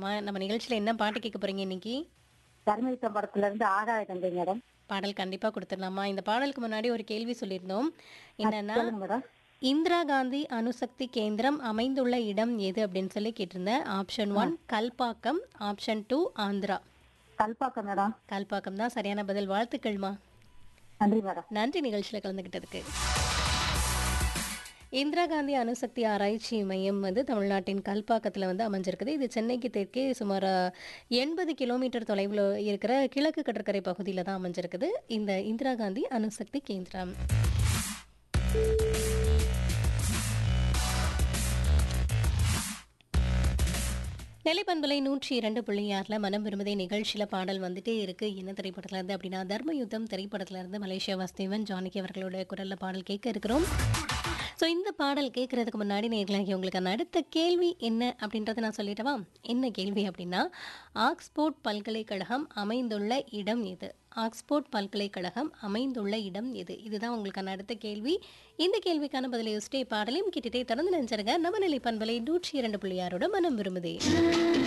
அம்மா நம்ம நிகழ்ச்சியில என்ன பாட்டு கேட்க போறீங்க இன்னைக்கு தர்மயுத்தம் படத்துல இருந்து ஆகாய தந்தை மேடம் பாடல் கண்டிப்பா கொடுத்துடலாமா இந்த பாடலுக்கு முன்னாடி ஒரு கேள்வி சொல்லியிருந்தோம் என்னன்னா சொல்லுங்க மேடம் இந்திரா காந்தி அணுசக்தி கேந்திரம் அமைந்துள்ள இடம் எது அப்படின்னு சொல்லி கேட்டிருந்தேன் option one Kalpakkam option two Andhra Kalpakkam madam Kalpakkam தான் சரியான பதில் வாழ்த்துக்கள்மா நன்றி மேடம் நன்றி நிகழ்ச்சியில் கலந்துக்கிட்டதுக்கு இந்திரா காந்தி அணுசக்தி ஆராய்ச்சி மையம் வந்து தமிழ்நாட்டின் கல்பாக்கத்தில் வந்து அமைஞ்சிருக்குது இது சென்னைக்கு தெற்கே சுமார் எண்பது கிலோமீட்டர் தொலைவில் இருக்கிற கிழக்கு கடற்கரை பகுதியில் தான் அமைஞ்சிருக்குது இந்த இந்திரா காந்தி அணுசக்தி கேந்திரம் நிலைப்பண்பலை நூற்றி இரண்டு புள்ளி ஆறில் மனம் விரும்புதை நிகழ்ச்சியில் பாடல் வந்துட்டே இருக்கு என்ன திரைப்படத்துல இருந்து அப்படின்னா தர்ம யுத்தம் திரைப்படத்துல இருந்து மலேசியா வாஸ்தேவன் ஜானகி அவர்களோட குரல்ல பாடல் கேட்க இருக்கிறோம் ஸோ இந்த பாடல் கேட்கறதுக்கு முன்னாடி நேர்களாகி உங்களுக்கு அடுத்த கேள்வி என்ன அப்படின்றத நான் சொல்லிட்டவா என்ன கேள்வி அப்படின்னா ஆக்ஸ்போர்ட் பல்கலைக்கழகம் அமைந்துள்ள இடம் எது ஆக்ஸ்போர்ட் பல்கலைக்கழகம் அமைந்துள்ள இடம் எது இதுதான் உங்களுக்கான அடுத்த கேள்வி இந்த கேள்விக்கான பதிலை யோசிச்சே பாடலையும் கேட்டுட்டே தொடர்ந்து நினைச்சிருங்க நம்ம நிலை பண்பலை நூற்றி இரண்டு புள்ளி ஆறோட மனம் விரும்புதே